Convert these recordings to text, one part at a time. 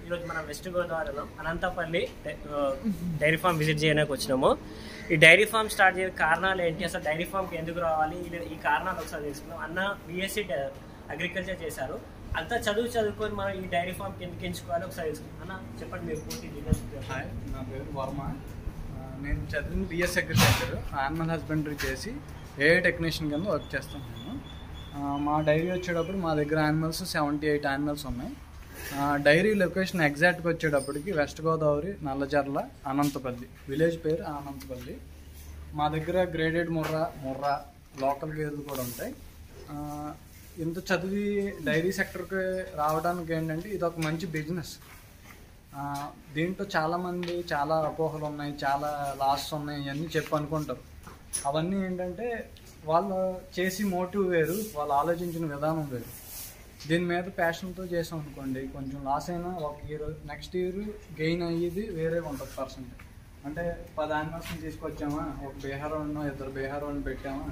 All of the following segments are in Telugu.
ఈరోజు మనం వెస్ట్ గోదావరిలో అనంతపల్లి డై- ఆ, డైరీ ఫామ్ విజిట్ చేయడానికి వచ్చినాము ఈ డైరీ ఫామ్ స్టార్ట్ చేయడానికి కారణాలు ఏంటి అసలు డైరీ ఫామ్కి ఎందుకు రావాలి ఈ- ఈ కారణాలు ఒకసారి తెలుసుకుందాం అన్న బిఎస్సి అగ్రికల్చర్ చేశారు అంతా చదువు చదువుకొని మనం ఈ డైరీ ఫామ్కి ఎందుకు ఎంచుకోవాలి ఒకసారి తెలుసుకుందాం అన్న చెప్పండి మీరు పూర్తి డీటెయిల్స్ హాయ్ నా పేరు వర్మ ఆ, నేను చదివిన బిఎస్ అగ్రికల్చర్ యానిమల్ హస్బెండరీ చేసి ఏ టెక్నీషియన్ కింద వర్క్ చేస్తాను నేను ఆ, మా డైరీ వచ్చేటప్పుడు మా దగ్గర యానిమల్స్ సెవెంటీ ఎయిట్ యానిమల్స్ ఉన్నాయి ఆ, డైరీ లొకేషన్ ఎగ్జాక్ట్గా వచ్చేటప్పటికి వెస్ట్ గోదావరి నల్లజర్ల అనంతపల్లి విలేజ్ పేరు అనంతపల్లి మా దగ్గర గ్రేడెడ్ ముర్రా ముర్రా లోకల్ గేదెలు కూడా ఉంటాయి ఆ, ఇంత చదివి డైరీ సెక్టర్కి రావడానికి ఏంటంటే ఇది ఒక మంచి బిజినెస్ ఆ, దీంట్లో చాలామంది చాలా అపోహలు ఉన్నాయి చాలా లాస్ ఉన్నాయి ఇవన్నీ చెప్పి అనుకుంటారు అవన్నీ ఏంటంటే వాళ్ళు చేసి మోటివ్ వేరు వాళ్ళు ఆలోచించిన విధానం వేరు దీని మీద ప్యాషన్తో చేసాం అనుకోండి కొంచెం లాస్ అయినా ఒక ఇయర్ నెక్స్ట్ ఇయర్ గెయిన్ అయ్యేది వేరే ఉంటుంది పర్సెంట్ అంటే పది యానిమల్స్ని తీసుకొచ్చామా ఒక బీహార్ వాళ్ళను ఇద్దరు బీహార్ వాళ్ళని పెట్టామా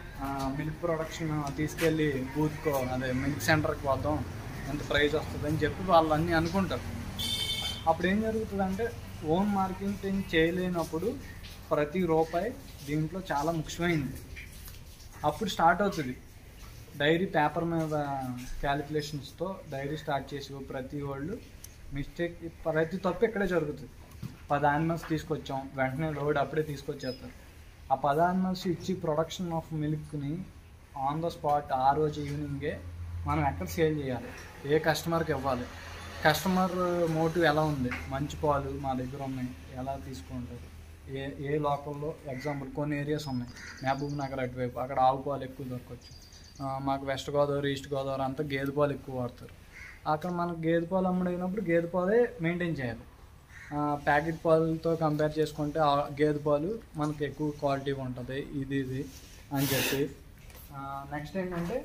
మిల్క్ ప్రొడక్షన్ తీసుకెళ్ళి బూత్కో అదే మిల్క్ సెంటర్కి పోదాం ఎంత ప్రైస్ వస్తుంది అని చెప్పి వాళ్ళు అన్నీ అనుకుంటారు అప్పుడు ఏం జరుగుతుందంటే ఓన్ మార్కెటింగ్ చేయలేనప్పుడు ప్రతి రూపాయి దీంట్లో చాలా ముఖ్యమైనది అప్పుడు స్టార్ట్ అవుతుంది డైరీ పేపర్ మీద క్యాలిక్యులేషన్స్తో డైరీ స్టార్ట్ చేసి ప్రతి వాళ్ళు మిస్టేక్ ప్రతి తప్పు ఇక్కడే జరుగుతుంది పది యానిమల్స్ తీసుకొచ్చాం వెంటనే లోడ్ అప్పుడే తీసుకొచ్చేస్తారు ఆ పది యానిమల్స్ ఇచ్చి ప్రొడక్షన్ ఆఫ్ మిల్క్ని ఆన్ ద స్పాట్ ఆ రోజు ఈవినింగే మనం ఎక్కడ సేల్ చేయాలి ఏ కస్టమర్కి ఇవ్వాలి కస్టమర్ మోటివ్ ఎలా ఉంది మంచి పాలు మా దగ్గర ఉన్నాయి ఎలా తీసుకుంటారు ఏ ఏ లోకల్లో ఎగ్జాంపుల్ కొన్ని ఏరియాస్ ఉన్నాయి మహబూబ్ నగర్ అటువైపు అక్కడ ఆవు పాలు ఎక్కువ దొరకవచ్చు ఆ, మాకు వెస్ట్ గోదావరి ఈస్ట్ గోదావరి అంతా గేదె పాలు ఎక్కువ వాడతారు అక్కడ మనకు గేదె పాలు అమ్ముడైనప్పుడు గేదె పాలే మెయింటైన్ చేయాలి ఆ, ప్యాకెట్ పాలతో కంపేర్ చేసుకుంటే ఆ గేదె పాలు మనకి ఎక్కువ క్వాలిటీ ఉంటుంది ఇది ఇది అని చెప్పి నెక్స్ట్ ఏంటంటే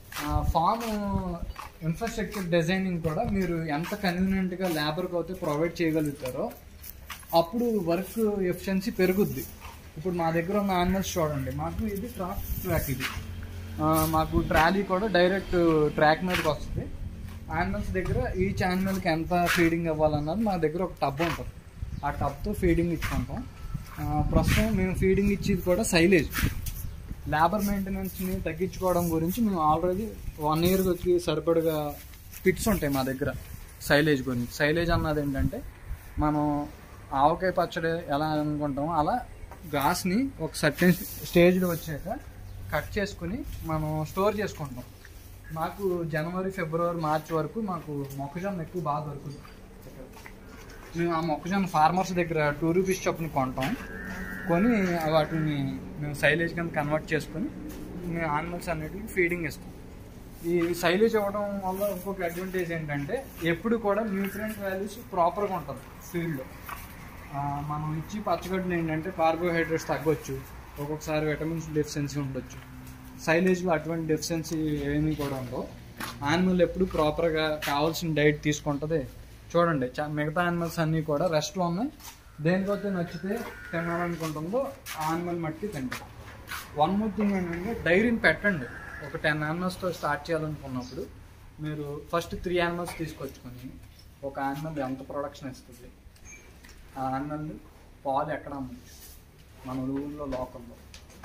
ఫామ్ ఇన్ఫ్రాస్ట్రక్చర్ డిజైనింగ్ కూడా మీరు ఎంత కన్వీనియంట్గా లేబర్కి అయితే ప్రొవైడ్ చేయగలుగుతారో అప్పుడు వర్క్ ఎఫిషియన్సీ పెరుగుద్ది ఇప్పుడు మా దగ్గర ఉన్న యానిమల్స్ చూడండి మాకు ఇది ట్రాక్ ట్రాక్ ఇది ఆ, మాకు ట్రాలీ కూడా డైరెక్ట్ ట్రాక్ మీదకి వస్తుంది యానిమల్స్ దగ్గర ఈచ్ యానిమల్కి ఎంత ఫీడింగ్ ఇవ్వాలన్నది మా దగ్గర ఒక టబ్ ఉంటుంది ఆ టబ్తో ఫీడింగ్ ఇచ్చుకుంటాం ఆ, ప్రస్తుతం మేము ఫీడింగ్ ఇచ్చేది కూడా సైలేజ్ లేబర్ మెయింటెనెన్స్ని తగ్గించుకోవడం గురించి మేము ఆల్రెడీ వన్ ఇయర్కి సరిపడగా పిట్స్ ఉంటాయి మా దగ్గర సైలేజ్ గురించి సైలేజ్ అన్నది ఏంటంటే మనం ఆవకాయ పచ్చడి ఎలా అనుకుంటామో అలా గ్రాస్ని ఒక సర్టెన్ స్టేజ్లో వచ్చాక కట్ చేసుకుని మనం స్టోర్ చేసుకుంటాం మాకు జనవరి ఫిబ్రవరి మార్చ్ వరకు మాకు మొక్కజొన్న ఎక్కువ బాగా దొరుకుతుంది మేము ఆ మొక్కజొన్న ఫార్మర్స్ దగ్గర టూ రూపీస్ చొప్పున కొంటాం కొని వాటిని మేము సైలేజ్ కింద కన్వర్ట్ చేసుకొని మేము యానిమల్స్ అన్నిటికి ఫీడింగ్ ఇస్తాం ఈ సైలేజ్ ఇవ్వడం వల్ల ఇంకొక అడ్వాంటేజ్ ఏంటంటే ఎప్పుడు కూడా న్యూట్రియంట్ వాల్యూస్ ప్రాపర్గా ఉంటుంది ఫీల్డ్లో మనం ఇచ్చి పచ్చగడ్డలు ఏంటంటే కార్బోహైడ్రేట్స్ తగ్గొచ్చు ఒక్కొక్కసారి విటమిన్స్ డెఫిషియన్సీ ఉండొచ్చు సైలేజ్లో అటువంటి డెఫిషియన్సీ ఏమీ కూడా ఉండవు యానిమల్ ఎప్పుడు ప్రాపర్గా కావాల్సిన డైట్ తీసుకుంటుంది చూడండి చా- మిగతా యానిమల్స్ అన్నీ కూడా రెస్ట్లో ఉన్నాయి దేనికైతే నచ్చితే తినాలనుకుంటుందో ఆ యానిమల్ మట్టి తింటాం వన్ మోర్ థింగ్ ఏంటంటే డైరీని పెట్టండి ఒక టెన్ యానిమల్స్తో స్టార్ట్ చేయాలనుకున్నప్పుడు మీరు ఫస్ట్ త్రీ యానిమల్స్ తీసుకొచ్చుకొని ఒక యానిమల్ ఎంత ప్రొడక్షన్ ఇస్తుంది ఆ యానిమల్ పాలు ఎక్కడ అమ్మచ్చు మన ఊళ్ళో లోకల్లో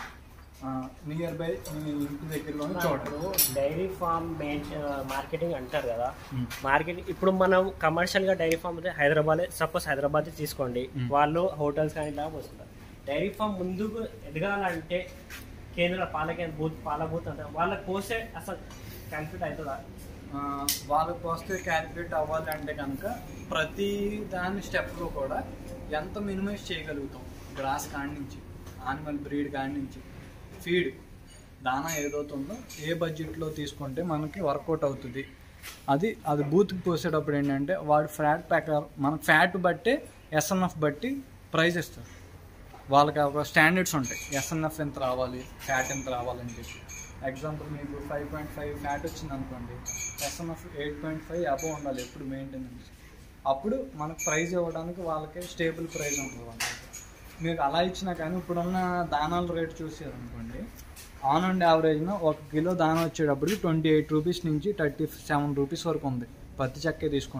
నియర్ బై మీ ఇంటి దగ్గరలోనే చూడండి డైరీ ఫామ్ మార్కెటింగ్ అంటారు కదా Hmm. మార్కెటింగ్ ఇప్పుడు మనం కమర్షియల్ గా డైరీ ఫామ్ అయితే హైదరాబాద్ సపోజ్ హైదరాబాద్ తీసుకోండి Hmm. వాళ్ళు హోటల్స్ కానీ ఇలా వస్తుంటారు డైరీ ఫామ్ ముందుకు ఎదగాలంటే కేంద్ర పాల కేంద్ర బూత్ పాల బూత్ అంటారు వాళ్ళకి పోస్తే అసలు కన్ఫ్యూట్ అవుతుందా ఆ, వాళ్ళకి వస్తే క్యాలిక్యులేట్ అవ్వాలి అంటే కనుక ప్రతి దాని స్టెప్లో కూడా ఎంత మినిమైజ్ చేయగలుగుతాం గ్రాస్ కాడి నుంచి యానిమల్ బ్రీడ్ కాడి నుంచి ఫీడ్ దానా ఏదవుతుందో ఏ బడ్జెట్లో తీసుకుంటే మనకి వర్కౌట్ అవుతుంది అది అది బూత్కి పోసేటప్పుడు ఏంటంటే వాడు ఫ్యాట్ ప్రకారం మనకు ఫ్యాట్ బట్టే ఎస్ఎన్ఎఫ్ బట్టి ప్రైస్ ఇస్తారు వాళ్ళకి ఒక స్టాండర్డ్స్ ఉంటాయి ఎస్ఎన్ఎఫ్ ఎంత రావాలి ఫ్యాట్ ఎంత రావాలని చెప్పి ఎగ్జాంపుల్ మీకు ఫైవ్ పాయింట్ ఫైవ్ ఫ్యాట్ వచ్చింది అనుకోండి SNF eight point five above ఉండాలి ఎప్పుడు మెయింటెనెన్స్ అప్పుడు మనకు ప్రైజ్ ఇవ్వడానికి వాళ్ళకి స్టేబుల్ ప్రైస్ ఉంటుంది వాళ్ళకి మీకు అలా ఇచ్చినా కానీ ఇప్పుడున్న దానాల రేట్ చూసారనుకోండి ఆన్ అండ్ యావరేజ్న ఒక కిలో దానా వచ్చేటప్పటికి ట్వంటీ ఎయిట్ రూపీస్ నుంచి థర్టీ సెవెన్ రూపీస్ వరకు ఉంది పత్తి చెక్కే తీసుకోండి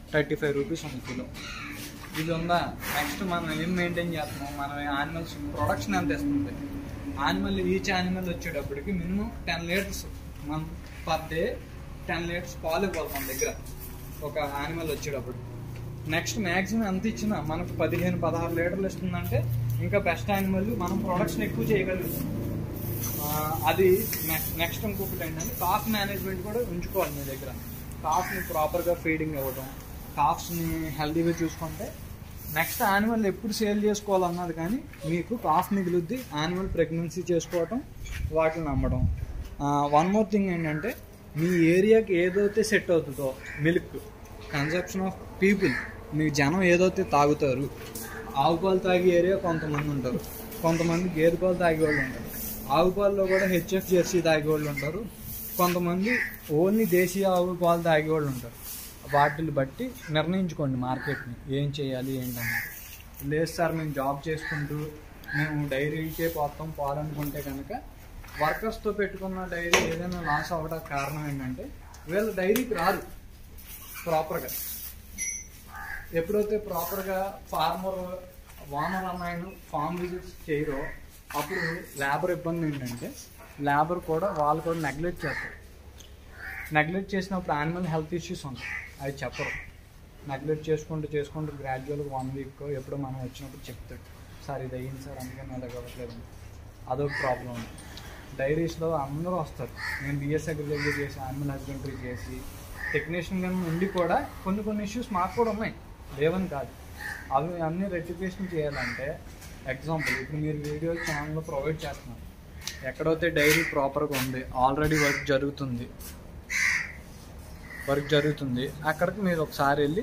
థర్టీ ఫైవ్ రూపీస్ ఉంది కిలో ఇది ఉందా నెక్స్ట్ మనం ఏం మెయింటైన్ చేస్తున్నాం మనం యానిమల్స్ ప్రొడక్షన్ ఎంత ఇస్తుంది యానిమల్ ఈచ్ యానిమల్ వచ్చేటప్పటికి మినిమం టెన్ లీటర్స్ మన పర్ డే టెన్ లీటర్స్ పాలు ఇవ్వాలి మన దగ్గర ఒక యానిమల్ వచ్చేటప్పుడు నెక్స్ట్ మ్యాక్సిమం ఎంత ఇచ్చినా మనకు పదిహేను పదహారు లీటర్లు ఇస్తుందంటే ఇంకా బెస్ట్ యానిమల్ మనం ప్రొడక్షన్ ఎక్కువ చేయగలుగుతాం ఆ, అది నెక్స్ట్ ఇంకొకటి ఏంటంటే కాఫ్ మేనేజ్మెంట్ కూడా ఉంచుకోవాలి మీ దగ్గర కాఫ్ని ప్రాపర్గా ఫీడింగ్ ఇవ్వడం కాఫ్స్ని హెల్తీగా చూసుకుంటే నెక్స్ట్ యానిమల్ ఎప్పుడు సేల్ చేసుకోవాలన్నది కానీ మీకు కాఫ్ మిగులుద్ది యానిమల్ ప్రెగ్నెన్సీ చేసుకోవటం వాటిని అమ్మడం వన్ మోర్ థింగ్ ఏంటంటే మీ ఏరియాకి ఏదైతే సెట్ అవుతుందో మిల్క్ కన్సప్షన్ ఆఫ్ పీపుల్ మీ జనం ఏదైతే తాగుతారు ఆవు పాలు తాగే ఏరియా కొంతమంది ఉంటారు కొంతమంది గేదె పాలు తాగే వాళ్ళు ఉంటారు ఆవు పాలలో కూడా హెచ్ఎఫ్ జెర్సీ తాగే వాళ్ళు ఉంటారు కొంతమంది ఓన్లీ దేశీయ ఆవు పాలు తాగే వాళ్ళు ఉంటారు వాటిని బట్టి నిర్ణయించుకోండి మార్కెట్ని ఏం చేయాలి ఏంటన్నది లేదు సార్ మేము జాబ్ చేసుకుంటూ మేము డైరీకే పోతాం పోవాలనుకుంటే కనుక వర్కర్స్తో పెట్టుకున్న డైరీ ఏదైనా లాస్ అవ్వడానికి కారణం ఏంటంటే వీళ్ళు డైరీకి రారు ప్రాపర్గా ఎప్పుడైతే ప్రాపర్గా ఫార్మర్ వానర్ అన్నాయను ఫార్మ్ విజిట్స్ చేయరో అప్పుడు లేబర్ ఇబ్బంది ఏంటంటే లేబర్ కూడా వాళ్ళు కూడా నెగ్లెక్ట్ చేస్తారు నెగ్లెక్ట్ చేసినప్పుడు యానిమల్ హెల్త్ ఇష్యూస్ ఉంటాయి అవి చెప్పరు నెగ్లెక్ట్ చేసుకుంటూ చేసుకుంటూ గ్రాడ్యువల్గా వన్ వీక్ ఎప్పుడో మనం వచ్చినప్పుడు చెప్తాడు సార్ ఇది అయ్యింది సార్ అందుకని అలా కావట్లేదు అదొక ప్రాబ్లం ఉంది డైరీస్లో అందరూ వస్తారు నేను బిఎస్ అగ్రికల్చర్ చేసి యానిమల్ హస్బెండరీ చేసి టెక్నీషియన్ గా ఉండి కూడా కొన్ని కొన్ని ఇష్యూస్ మాకు కూడా ఉన్నాయి లేవని కాదు అవి అన్ని రెక్టిఫికేషన్ చేయాలంటే ఎగ్జాంపుల్ ఇప్పుడు మీరు వీడియో ఛానల్లో ప్రొవైడ్ చేస్తున్నారు ఎక్కడైతే డైరీ ప్రాపర్గా ఉంది ఆల్రెడీ వర్క్ జరుగుతుంది వర్క్ జరుగుతుంది అక్కడికి మీరు ఒకసారి వెళ్ళి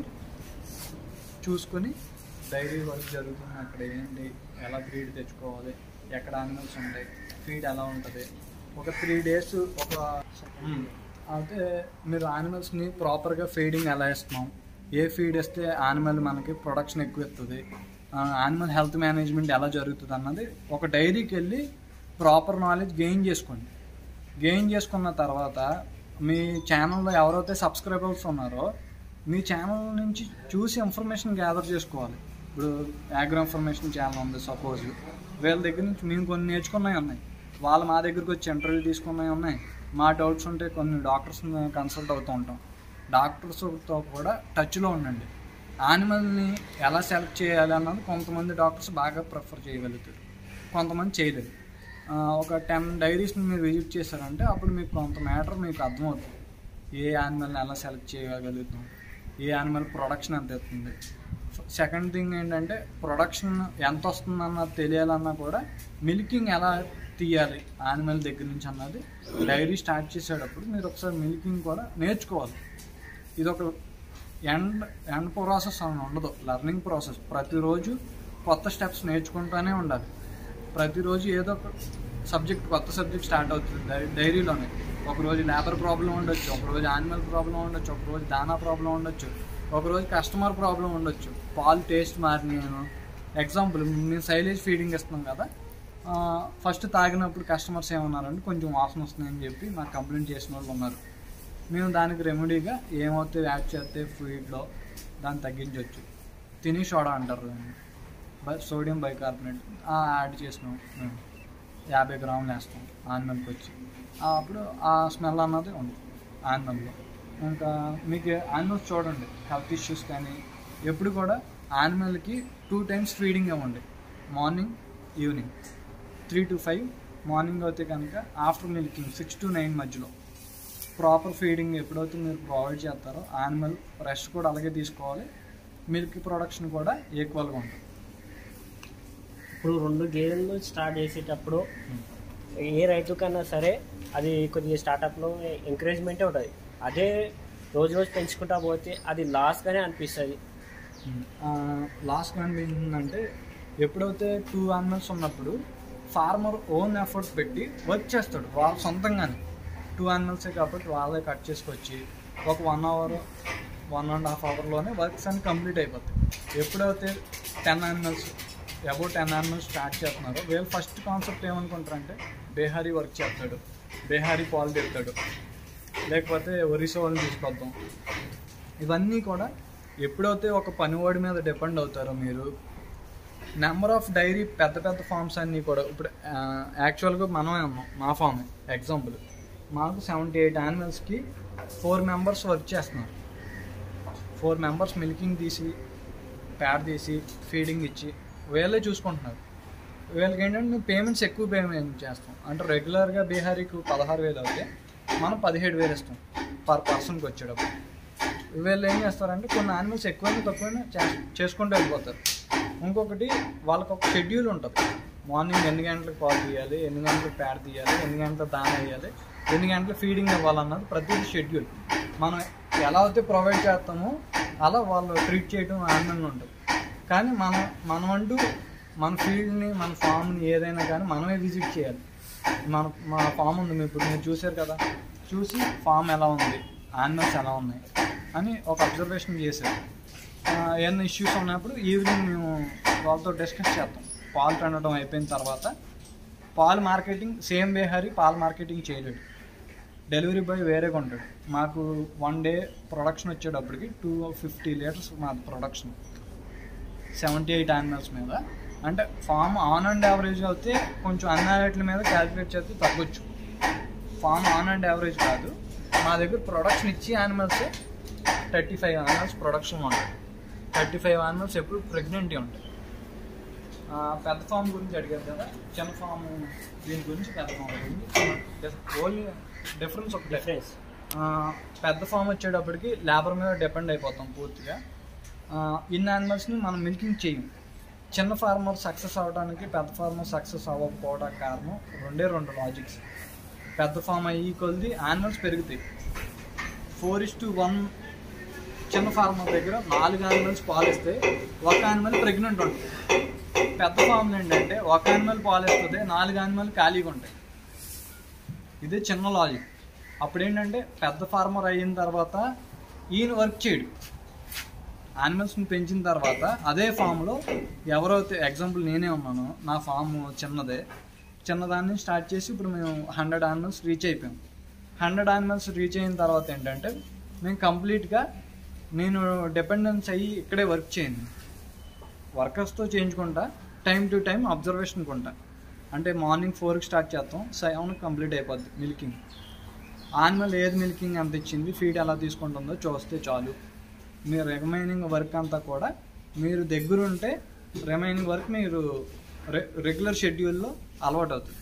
చూసుకుని డైరీ వర్క్ జరుగుతుంది అక్కడ ఏంటి ఎలా బ్రీడ్ తెచ్చుకోవాలి ఎక్కడ యానిమల్స్ ఉంటాయి ఫీడ్ ఎలా ఉంటుంది ఒక త్రీ డేస్ ఒక మ్మ్. అయితే మీరు యానిమల్స్ని ప్రాపర్గా ఫీడింగ్ ఎలా ఇస్తున్నాం ఏ ఫీడ్ ఇస్తే యానిమల్ మనకి ప్రొడక్షన్ ఎక్కువ ఇస్తుంది యానిమల్ హెల్త్ మేనేజ్మెంట్ ఎలా జరుగుతుంది అన్నది ఒక డైరీకి వెళ్ళి ప్రాపర్ నాలెడ్జ్ గెయిన్ చేసుకోండి గెయిన్ చేసుకున్న తర్వాత మీ ఛానల్లో ఎవరైతే సబ్స్క్రైబర్స్ ఉన్నారో మీ ఛానల్ నుంచి చూసి ఇన్ఫర్మేషన్ గ్యాదర్ చేసుకోవాలి ఇప్పుడు యాగ్రో ఇన్ఫర్మేషన్ ఛానల్ ఉంది సపోజ్ వీళ్ళ దగ్గర నుంచి మేము కొన్ని నేర్చుకున్నవి ఉన్నాయి వాళ్ళు మా దగ్గరికి వచ్చి ఇంటర్వ్యూ తీసుకున్నవి ఉన్నాయి మా డౌట్స్ ఉంటే కొన్ని డాక్టర్స్ని కన్సల్ట్ అవుతూ ఉంటాం డాక్టర్స్తో కూడా టచ్లో ఉండండి యానిమల్ని ఎలా సెలెక్ట్ చేయాలి అన్నది కొంతమంది డాక్టర్స్ బాగా ప్రిఫర్ చేయగలుగుతారు కొంతమంది చేయలేరు ఆ, ఒక టెన్ డైరీస్ని మీరు విజిట్ చేశారంటే అప్పుడు మీకు కొంత మ్యాటర్ మీకు అర్థమవుతుంది ఏ యానిమల్ని ఎలా సెలెక్ట్ చేయగలుగుతాం ఏ యానిమల్ ప్రొడక్షన్ ఎంత ఇస్తుంది సెకండ్ థింగ్ ఏంటంటే ప్రొడక్షన్ ఎంత వస్తుంది అన్నది తెలియాలన్నా కూడా మిల్కింగ్ ఎలా తీయాలి యానిమల్ దగ్గర నుంచి అన్నది డైరీ స్టార్ట్ చేసేటప్పుడు మీరు ఒకసారి మిల్కింగ్ కూడా నేర్చుకోవాలి ఇది ఒక ఎండ్ ఎండ్ ప్రాసెస్ అని ఉండదు లెర్నింగ్ ప్రాసెస్ ప్రతిరోజు కొత్త స్టెప్స్ నేర్చుకుంటూనే ఉండాలి ప్రతిరోజు ఏదో ఒక సబ్జెక్ట్ కొత్త సబ్జెక్ట్ స్టార్ట్ అవుతుంది డై- డైరీలోనే ఒకరోజు లేబర్ ప్రాబ్లం ఉండొచ్చు ఒకరోజు యానిమల్ ప్రాబ్లం ఉండొచ్చు ఒకరోజు దానా ప్రాబ్లం ఉండొచ్చు ఒకరోజు కస్టమర్ ప్రాబ్లం ఉండొచ్చు పాలు టేస్ట్ మారినాను ఎగ్జాంపుల్ మేము సైలేజ్ ఫీడింగ్ ఇస్తున్నాం కదా ఫస్ట్ తాగినప్పుడు కస్టమర్స్ ఏమన్నారంటే కొంచెం వాసన వస్తుందని చెప్పి మాకు కంప్లైంట్ చేసిన వాళ్ళు ఉన్నారు మేము దానికి రెమెడీగా ఏమవుతే యాడ్ చేస్తే ఫీడ్లో దాన్ని తగ్గించవచ్చు తిని సోడా అంటారు దాన్ని బై సోడియం బైకార్బోనేట్ యాడ్ చేసినాం మేము యాభై గ్రాములు వేస్తాం ఆనిమల్కి వచ్చి ఆ అప్పుడు ఆ స్మెల్ అన్నది ఉంది ఆనిమల్లో ఇంకా మీకు యానిమల్స్ చూడండి హెల్త్ ఇష్యూస్ కానీ ఎప్పుడు కూడా యానిమల్కి టూ టైమ్స్ ఫీడింగ్ ఇవ్వండి morning evening three to five morning అయితే కనుక after milking six to nine మధ్యలో ప్రాపర్ ఫీడింగ్ ఎప్పుడైతే మీరు ప్రొవైడ్ చేస్తారో యానిమల్ రెస్ట్ కూడా అలాగే తీసుకోవాలి మిల్క్ ప్రొడక్షన్ కూడా ఈక్వల్గా ఉంటుంది ఇప్పుడు రెండు గేదెలు స్టార్ట్ చేసేటప్పుడు ఏ రైతు కన్నా సరే అది కొద్దిగా స్టార్టప్లో ఎంకరేజ్మెంటే ఉంటుంది అదే రోజు రోజు పెంచుకుంటా పోతే అది లాస్గానే అనిపిస్తుంది లాస్ట్ వన్ ఏంటంటే ఎప్పుడైతే టూ యానిమల్స్ ఉన్నప్పుడు ఫార్మర్ ఓన్ ఎఫర్ట్స్ పెట్టి వర్క్ చేస్తాడు వాళ్ళ సొంతంగానే టూ యానిమల్సే కాబట్టి వాళ్ళే కట్ చేసుకొచ్చి ఒక one hour one and half అవర్లోనే వర్క్స్ అన్ని కంప్లీట్ అయిపోతాయి ఎప్పుడైతే ten animals about ten animals start చేస్తున్నారో వీళ్ళు ఫస్ట్ కాన్సెప్ట్ ఏమనుకుంటారంటే బేహారీ వర్క్ చేస్తాడు బేహారీ పాలు తెస్తాడు లేకపోతే ఒరిస్సా వాళ్ళని తీసుకొద్దాం ఇవన్నీ కూడా ఎప్పుడైతే ఒక పనివాడి మీద డిపెండ్ అవుతారో మీరు నెంబర్ ఆఫ్ డైరీ పెద్ద పెద్ద ఫార్మ్స్ అన్నీ కూడా ఇప్పుడు యాక్చువల్గా మనమే ఉన్నాం మా ఫామ్ ఎగ్జాంపుల్ మాకు సెవెంటీ ఎయిట్ యానిమల్స్కి ఫోర్ మెంబర్స్ వర్క్ చేస్తున్నారు ఫోర్ మెంబర్స్ మిల్కింగ్ తీసి ప్యాడ్ తీసి ఫీడింగ్ ఇచ్చి వీళ్ళే చూసుకుంటున్నారు వీళ్ళకి ఏంటంటే మేము పేమెంట్స్ ఎక్కువ పేమెంట్ చేస్తాం అంటే రెగ్యులర్గా బీహారీకి పదహారు వేలు అవుతే మనం పదిహేడు వేలు ఇస్తాం పర్ పర్సన్కి వచ్చేటప్పుడు వీళ్ళు ఏం చేస్తారంటే కొన్ని యానిమల్స్ ఎక్కువైనా తక్కువైనా చే- చేసుకుంటూ వెళ్ళిపోతారు ఇంకొకటి వాళ్ళకి ఒక షెడ్యూల్ ఉంటుంది మార్నింగ్ ఎన్ని గంటలకు పాలు తీయాలి ఎన్ని గంటలకు ప్యాడ్ తీయాలి ఎన్ని గంటలకు దాన వేయాలి ఎన్ని గంటలకు ఫీడింగ్ ఇవ్వాలన్నది ప్రతి షెడ్యూల్ మనం ఎలా అయితే ప్రొవైడ్ చేస్తామో అలా వాళ్ళు ట్రీట్ చేయడం ఆనందంగా ఉంటుంది కానీ మనం మనం అంటూ మన ఫీల్డ్ని మన ఫామ్ని ఏదైనా కానీ మనమే విజిట్ చేయాలి మన మా ఫామ్ ఉంది మీరు ఇప్పుడు మీరు చూశారు కదా చూసి ఫామ్ ఎలా ఉంది యానిమల్స్ ఎలా ఉన్నాయి అని ఒక అబ్జర్వేషన్ చేశారు ఆ, ఏమైనా ఇష్యూస్ ఉన్నప్పుడు ఈవినింగ్ మేము వాళ్ళతో డిస్కస్ చేస్తాం పాలు పండటం అయిపోయిన తర్వాత పాలు మార్కెటింగ్ సేమ్ వే హరి పాలు మార్కెటింగ్ చేయలేడు డెలివరీ బాయ్ వేరేగా ఉంటాడు మాకు వన్ డే ప్రొడక్షన్ వచ్చేటప్పటికి టూ ఫిఫ్టీ లీటర్స్ మా ప్రొడక్షన్ సెవెంటీ ఎయిట్ యానిమల్స్ మీద అంటే ఫామ్ ఆన్ అండ్ యావరేజ్ అయితే కొంచెం అన్యాలెట్ల మీద క్యాలిక్యులేట్ చేస్తే తగ్గొచ్చు ఫామ్ ఆన్ అండ్ యావరేజ్ కాదు మా దగ్గర ప్రొడక్షన్ ఇచ్చి animals thirty five animals production ఉంటాయి థర్టీ ఫైవ్ యానిమల్స్ ఎప్పుడు ప్రెగ్నెంట్ ఉంటాయి ఆ, పెద్ద ఫామ్ గురించి అడిగారు కదా చిన్న ఫామ్ దీని గురించి పెద్ద ఫామ్ గురించి ఓన్లీ డిఫరెన్స్ ఒక డిఫరెన్స్ ఆ, పెద్ద ఫామ్ వచ్చేటప్పటికి లేబర్ మీద డిపెండ్ అయిపోతాం పూర్తిగా ఆ, ఇన్ని యానిమల్స్ని మనం మిల్కింగ్ చేయం చిన్న ఫార్మర్ సక్సెస్ అవ్వడానికి పెద్ద ఫార్మర్ సక్సెస్ అవ్వకపోవడానికి కారణం రెండే రెండు లాజిక్స్ పెద్ద ఫామ్ అయ్యి కొద్ది యానిమల్స్ పెరుగుతాయి ఫోర్ ఇస్ టు వన్ చిన్న ఫార్మర్ దగ్గర నాలుగు యానిమల్స్ పాలిస్తే ఒక యానిమల్ ప్రెగ్నెంట్ ఉంటుంది పెద్ద ఫామ్ ఏంటంటే ఒక యానిమల్ పాలిస్తుంది నాలుగు యానిమల్ ఖాళీగా ఉంటాయి ఇదే చిన్న లాజిక్ అప్పుడు ఏంటంటే పెద్ద ఫార్మర్ అయిన తర్వాత ఈయన వర్క్ చేయడు యానిమల్స్ని పెంచిన తర్వాత అదే ఫామ్లో ఎవరైతే ఎగ్జాంపుల్ నేనే ఉన్నాను నా ఫామ్ చిన్నదే చిన్నదాన్ని స్టార్ట్ చేసి ఇప్పుడు మేము హండ్రెడ్ యానిమల్స్ రీచ్ అయిపోయాం హండ్రెడ్ యానిమల్స్ రీచ్ అయిన తర్వాత ఏంటంటే మేము కంప్లీట్గా నేను డిపెండెన్స్ అయ్యి ఇక్కడే వర్క్ చేయండి వర్కర్స్తో చేయించుకుంటా టైం టు టైం అబ్జర్వేషన్ కొంటా అంటే మార్నింగ్ ఫోర్కి స్టార్ట్ చేస్తాం సెవెన్కి కంప్లీట్ అయిపోద్ది మిల్కింగ్ యానిమల్ ఏది మిల్కింగ్ ఎంత ఇచ్చింది ఫీడ్ ఎలా తీసుకుంటుందో చూస్తే చాలు మీ రిమైనింగ్ వర్క్ అంతా కూడా మీరు దగ్గరుంటే రిమైనింగ్ వర్క్ మీరు రె రెగ్యులర్ షెడ్యూల్లో అలవాటు అవుతుంది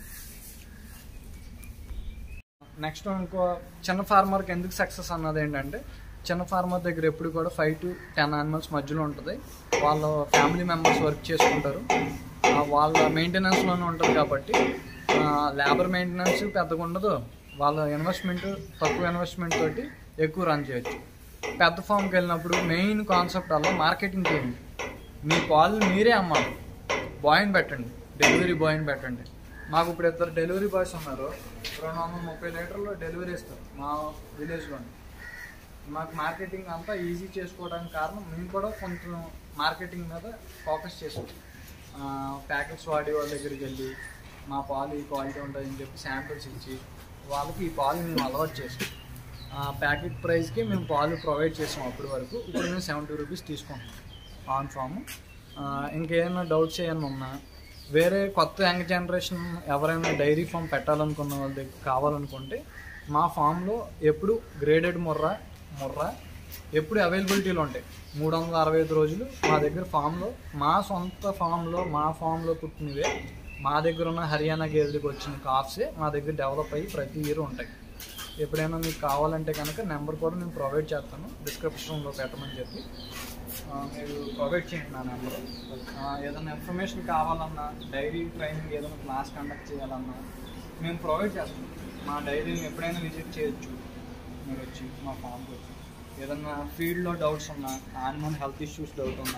నెక్స్ట్ ఇంకో చిన్న ఫార్మర్కి ఎందుకు సక్సెస్ అన్నది ఏంటంటే చిన్న ఫార్మర్ దగ్గర ఎప్పుడు కూడా ఫైవ్ టు టెన్ యానిమల్స్ మధ్యలో ఉంటుంది వాళ్ళ ఫ్యామిలీ మెంబర్స్ వర్క్ చేసుకుంటారు ఆ వాళ్ళ మెయింటెనెన్స్లోనే ఉంటుంది కాబట్టి లేబర్ మెయింటెనెన్స్ పెద్దగా ఉండదు వాళ్ళ ఇన్వెస్ట్మెంట్ తక్కువ ఇన్వెస్ట్మెంట్ తోటి ఎక్కువ రన్ చేయొచ్చు పెద్ద ఫామ్కి వెళ్ళినప్పుడు మెయిన్ కాన్సెప్ట్ అలా మార్కెటింగ్ చేయండి మీ పాలు మీరే అమ్మాలి బాయ్ని పెట్టండి డెలివరీ బాయ్ని పెట్టండి మాకు ఇప్పుడు ఇద్దరు డెలివరీ బాయ్స్ ఉన్నారు రెండు వందల ముప్పై లీటర్లు డెలివరీ ఇస్తారు మా విలేజ్లోని మాకు మార్కెటింగ్ అంతా ఈజీ చేసుకోవడానికి కారణం మేము కూడా కొంచెం మార్కెటింగ్ మీద ఫోకస్ చేసాం ప్యాకెట్స్ వాడే వాళ్ళ దగ్గరికి వెళ్ళి మా పాలు ఈ క్వాలిటీ ఉంటుందని చెప్పి శాంపిల్స్ ఇచ్చి వాళ్ళకి ఈ పాలు మేము అలవాటు చేసాం ప్యాకెట్ ప్రైస్కి మేము పాలు ప్రొవైడ్ చేసాం అప్పటి వరకు ఇప్పుడు మేము సెవెంటీ రూపీస్ తీసుకుంటాం ఆన్ ఫామ్ ఇంకేమైనా డౌట్స్ ఏమైనా ఉన్నా వేరే కొత్త యంగ్ జనరేషన్ ఎవరైనా డైరీ ఫామ్ పెట్టాలనుకున్న వాళ్ళ దగ్గర కావాలనుకుంటే మా ఫామ్లో ఎప్పుడు గ్రేడెడ్ ముర్రా ముర్రా ఎప్పుడు అవైలబిలిటీలో ఉంటాయి మూడు వందల అరవై ఐదు రోజులు మా దగ్గర ఫామ్లో మా సొంత ఫామ్లో మా ఫామ్లో పుట్టినవే మా దగ్గర ఉన్న హర్యానా గేదెలకు వచ్చిన కాఫ్సే మా దగ్గర డెవలప్ అయ్యి ప్రతి ఇయర్ ఉంటాయి ఎప్పుడైనా మీకు కావాలంటే కనుక నెంబర్ కూడా నేను ప్రొవైడ్ చేస్తాను డిస్క్రిప్షన్లో పెట్టమని చెప్పి ఆ, మీరు ప్రొవైడ్ చేయండి నా నెంబర్ ఏదైనా ఇన్ఫర్మేషన్ కావాలన్నా డైరీ ట్రైనింగ్ ఏదైనా క్లాస్ కండక్ట్ చేయాలన్నా మేము ప్రొవైడ్ చేస్తాం మా డైరీని ఎప్పుడైనా విజిట్ చేయొచ్చు మీరు వచ్చి మా ఫామ్కి వచ్చి ఏదన్నా ఫీల్డ్లో డౌట్స్ ఉన్నా యానిమల్ హెల్త్ ఇష్యూస్ డౌట్ ఉన్నా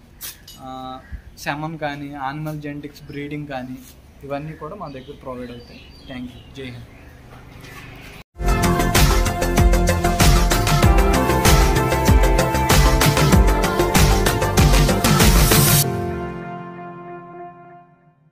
సెమన్ కానీ యానిమల్ జెనెటిక్స్ బ్రీడింగ్ కానీ ఇవన్నీ కూడా మా దగ్గర ప్రొవైడ్ అవుతాయి థ్యాంక్ యూ జై హింద్